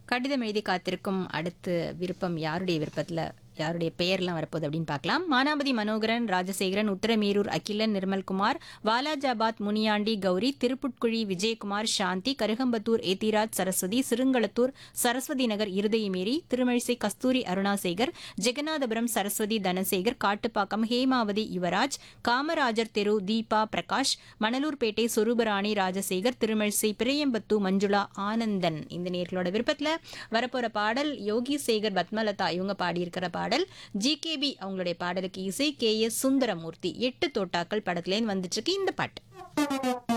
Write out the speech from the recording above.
கடிதம் எழுதி காத்திருக்கும் அடுத்து விருப்பம் யாருடைய விருப்பத்துல யாருடைய பெயர்லாம் வரப்போகுது அப்படின்னு பார்க்கலாம் மானாபதி மனோகரன் ராஜசேகரன் உத்தரமீரூர் அகிலன் நிர்மல்குமார் வாலாஜாபாத் முனியாண்டி கௌரி திருப்புட்குழி விஜயகுமார் சாந்தி கருகம்பத்தூர் ஏத்திராஜ் சரஸ்வதி சிறுங்களத்தூர் சரஸ்வதி நகர் இருதயமேரி திருமழிசை கஸ்தூரி அருணாசேகர் ஜெகநாதபுரம் சரஸ்வதி தனசேகர் காட்டுப்பாக்கம் ஹேமாவதி யுவராஜ் காமராஜர் தெரு தீபா பிரகாஷ் மணலூர்பேட்டை சொரூபராணி ராஜசேகர் திருமழிசை பிரையம்பத்து மஞ்சுளா ஆனந்தன் இந்த நேர்களோட விருப்பத்துல வரப்போற பாடல் யோகி சேகர் பத்மலதா இவங்க பாடியிருக்கிற பாடல் ஜிகேபி அவங்களுடைய பாடலுக்கு இசை கே எஸ் சுந்தரமூர்த்தி எட்டு தோட்டாக்கள் படத்துலேருந்து வந்துட்டு இருக்கு இந்த பாட்டு